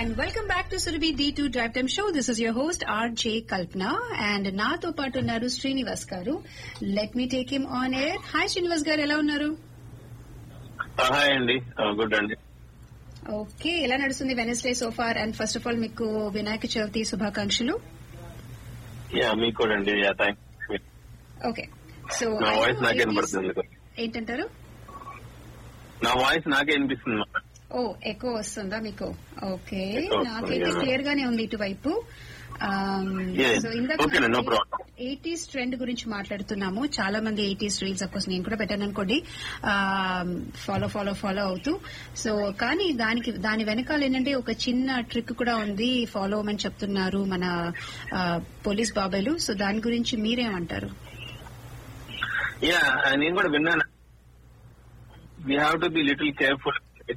And welcome back to Surabhi the to drive time show this is your host RJ Kalpana and నాతో పాటు ఉన్నారు Srinivas garu let me take him on air hi Srinivas garu ఎలా ఉన్నారు hi అండి good అండి okay ఎలా నడుస్తుంది Wednesday so far and first of all మీకు వినాయక చవితి శుభాకాంక్షలు యా మీకు కూడా అండి యా థ్యాంక్ ఓకే సో నా వాయిస్ నాకే వినపడుతుంది ఏంటంటారు నా వాయిస్ నాకే వినిపిస్తుంది ఓ ఎక్కువ వస్తుందా మీకు ఓకే ఎక్కువ వస్తుంది, నాకైతే yeah. క్లియర్ గానే ఉంది ఇటువైపు Yeah, so okay, no problem. Eighties trend గురించి మాట్లాడుతున్నాము చాలా మంది ఎయిటీస్ రీల్స్ అఫ్కోర్స్ నేను కూడా పెట్టాను అనుకోండి ఫాలో ఫాలో ఫాలో అవుతూ సో కానీ దానికి దాని వెనకాల ఏంటంటే ఒక చిన్న ట్రిక్ కూడా ఉంది ఫాలో అవ్వమని చెప్తున్నారు మన ఆ, పోలీస్ బాబాయ్లు సో దాని గురించి మీరేమంటారు యా నేను కూడా విన్నాను we have to be little careful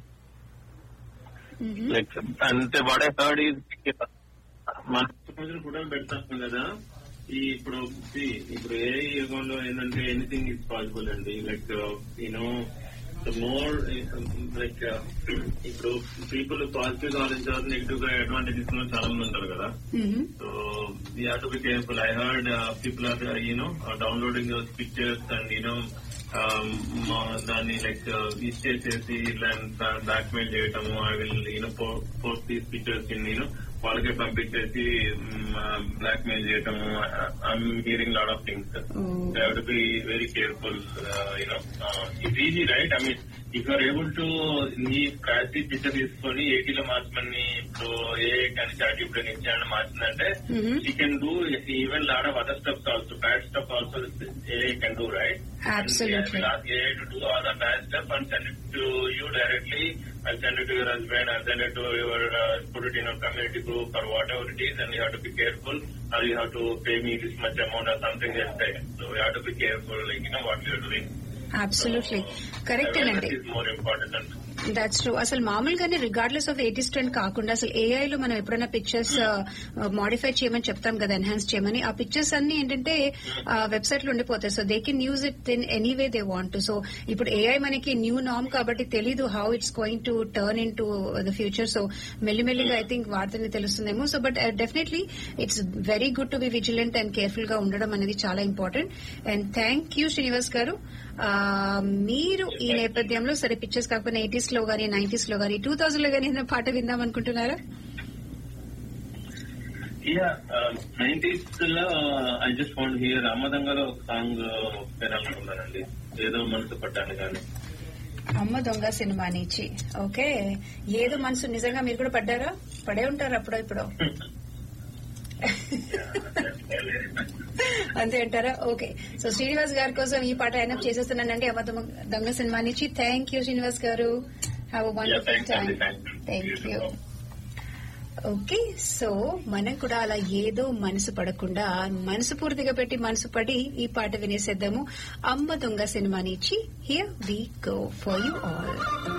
hmm. Like అంటే వాట్ ఐ హర్డ్ ఈజ్ మన కూడా పెడతాం కదా ఈ ఇప్పుడు see, ఇప్పుడు ఏ యుగంలో ఏంటంటే ఎనీథింగ్ ఇస్ పాసిబుల్ అండి లైక్ యూనో మోర్ లైక్ ఇప్పుడు పీపుల్ పాజిటివ్ గా ఆలోచించారు నెగిటివ్ గా అడ్వాంటేజ్ తీసుకున్న చాలా మంది ఉంటారు కదా మ్మ్. So we have to be careful. I heard uh, people are, uh, you know, uh, downloading those pictures and, you know, um, మా- దాన్ని లైక్ విష్ చేసేసి బ్లాక్ మెయిల్ చేయటము I will you know post these pictures in you know వాళ్ళకే పంపించేసి blackmail చేయటము I'm hearing lot of things Oh. Have to be very careful you know it's easy right I mean if you're able to నీ classy picture తీసుకొని ఏటీలో మార్చమని ఇప్పుడు ఏ కానీ చాట్ ఇప్పుడు ఇచ్చాను మార్చిందంటే Mhm. You can do even lot of other steps also bad step also a can do right Absolutely. A to do all the bad step and send it to you directly I send it to your husband I send it to your put it in community group or whatever it is and you have to be careful or you have to pay me this much amount or something చేస్తే so you have to be careful like you know what you're doing absolutely కరెక్టేనండి is more important and that's true అసలు మామూలుగానే regardless of eighties trend కాకుండా అసలు AI లో మనం ఎప్పుడైనా pictures modify చేయమని చెప్తాం కదా ఎన్హాన్స్ చేయమని ఆ పిక్చర్స్ అన్ని ఏంటంటే వెబ్సైట్ లో ఉండిపోతాయి so they can use it in any way they want so ఇప్పుడు ఏఐ మనకి న్యూ నామ్ కాబట్టి తెలీదు how it's going to turn into the future so మెల్లిమెల్లిగా ఐ థింక్ వార్తని తెలుస్తుందేమో so but definitely it's very good to be vigilant and careful గా ఉండడం అనేది చాలా important and thank you Srinivas garu ఆ, మీరు ఈ నేపథ్యంలో సరే పిక్చర్స్ కాకపోతే ఎయిటీస్ లో గానీ నైన్టీస్ లో గానీ టూ థౌసండ్ లో గానీ ఏదైనా పాట విందాం అనుకుంటున్నారా యా నైన్టీస్ లో ఐ జస్ట్ వాంట్ హియర్ అమ్మదంగలో ఒక సాంగ్ వినాలనుకున్నానండి ఏదో మనసు పట్టాను కానీ అమ్మ దొంగ సినిమా నుంచి ఓకే ఏదో మనసు నిజంగా మీరు కూడా పడ్డారా పడే ఉంటారు అప్పుడో ఇప్పుడు అంతే అంటారా ఓకే సో శ్రీనివాస్ గారి కోసం ఈ పాట అయినా చేసేస్తున్నానండి అమ్మ దొంగ దొంగ సినిమా నుంచి thank you Srinivas garu have wonderful thanks time అండి, thanks. Thank you okay so మనం కూడా అలా ఏదో మనసు పడకుండా మనసు పూర్తిగా పెట్టి మనసు పడి ఈ పాట వినేసేద్దాము అమ్మ దొంగ సినిమా నుంచి here we go for you all